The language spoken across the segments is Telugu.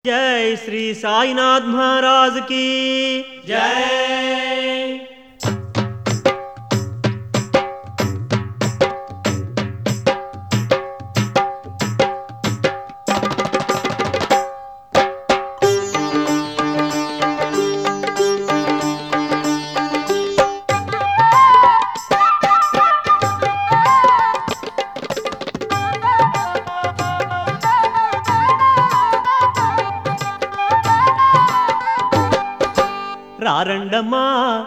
జై శ్రీ సాయినాథ్ మహారాజ్ కి జై రారండమ్మా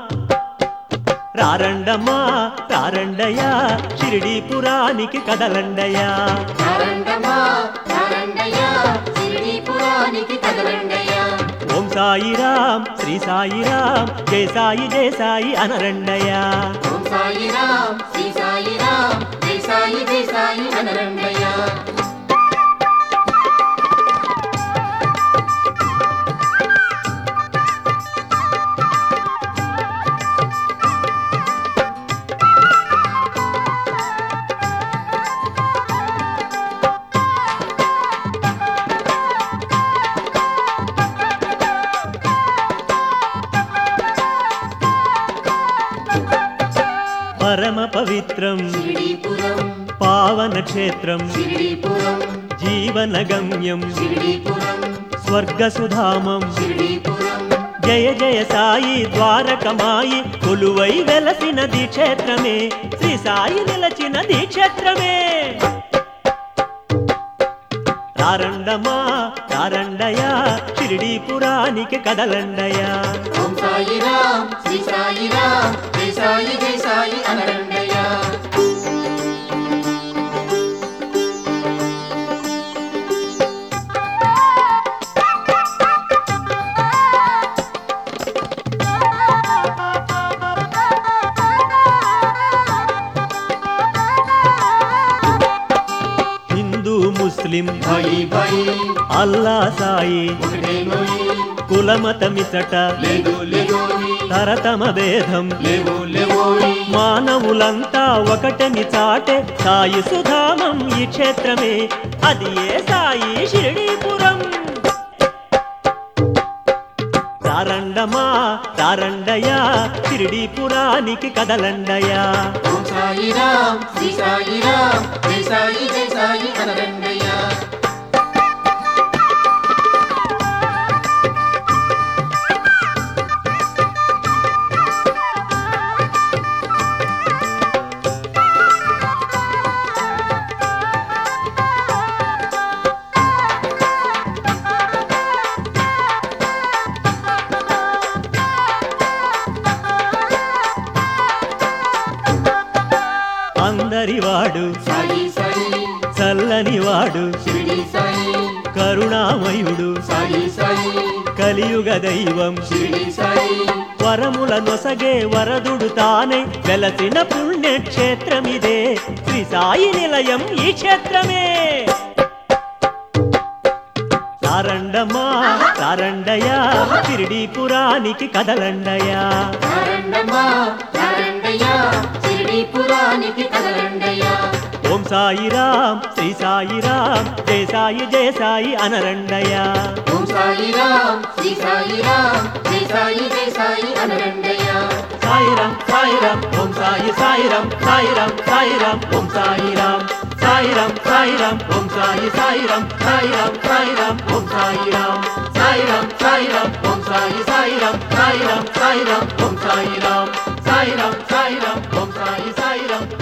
రారండమ్మా రారండయ్యా షిరిడీపురానికి కదలండయ్యా తారండమా తారండయ్యా షిరిడీపురానికి కదలండయ్యా ఓం సాయిరాం శ్రీ సాయిరాం జయ సాయి జయ సాయి అనరండయ్యా ఓం సాయిరాం శ్రీ సాయిరాం జై సాయి జై సాయి అనరండయ్యా పరమ పవిత్రం షిరిడీపురం పావన క్షేత్రం షిరిడీపురం జీవన గమ్యం షిరిడీపురం స్వర్గసుధామం షిరిడీపురం జయ జయ సాయి ద్వారకమాయి కొలువై వెలసిన క్షేత్రమే శ్రీ సాయి నిలచిన క్షేత్రమే తారండమా తారండయా షిరిడీపురానికి కదలండయా ఓం సాయిరాం శ్రీ సాయిరాం జై సాయి జై సాయి అనరండయ్యా హిందూ ముస్లిం భయి భయి అల్లా సాయి ఒకటే నోయి కులమతమిచట లేదు లేదోయి తరతమ భేదం లేవు లేవోయి మానవులంతా ఒకటని చాటే సాయి సుధామం ఈ క్షేత్రమే అది ఏ సాయి షిరిడీపురం తారండమా తారండయా షిరిడీపురానికి కదలండయా ఓం సాయిరాం శ్రీ సాయిరాం జై సాయి జై సాయి అనరండయ్యా అందరివాడు సాయి సాయి చల్లనివాడు షిరిడి సాయి కరుణామయుడు సాయి సాయి కలియుగ దైవం షిరిడి సాయి వరముల నొసగే వరదుడు తానే వెలసిన పుణ్యక్షేత్రమిదే శ్రీ సాయి నిలయం ఈ క్షేత్రమే తారండమ్మా తారండయా షిరిడీపురానికి కదలండయా తారండమ్మా తారండయ్యా షిరిడీపురానికి కదలండయ్యా ఓం సాయిరాం శ్రీ సాయిరాం జయ సాయి జయ సాయి అనరండయా ఓం సాయిరాం శ్రీ సాయిరాం జై సాయి జై సాయి అనరండయ్యా సాయిరాం సాయిరాం ఓం సాయి సాయిరాం సాయిరాం సాయిరాం ఓం సాయిరాం సాయిరాం సాయిరాం ఓం సాయి సాయిరాం సాయిరాం సాయిరాం ఓం సాయిరాం సాయిరాం సాయిరాం ఓం సాయి సాయిరాం సాయిరాం సాయిరాం ఓం సాయిరాం సాయిరాం సాయిరాం ఓం సాయి సాయిరాం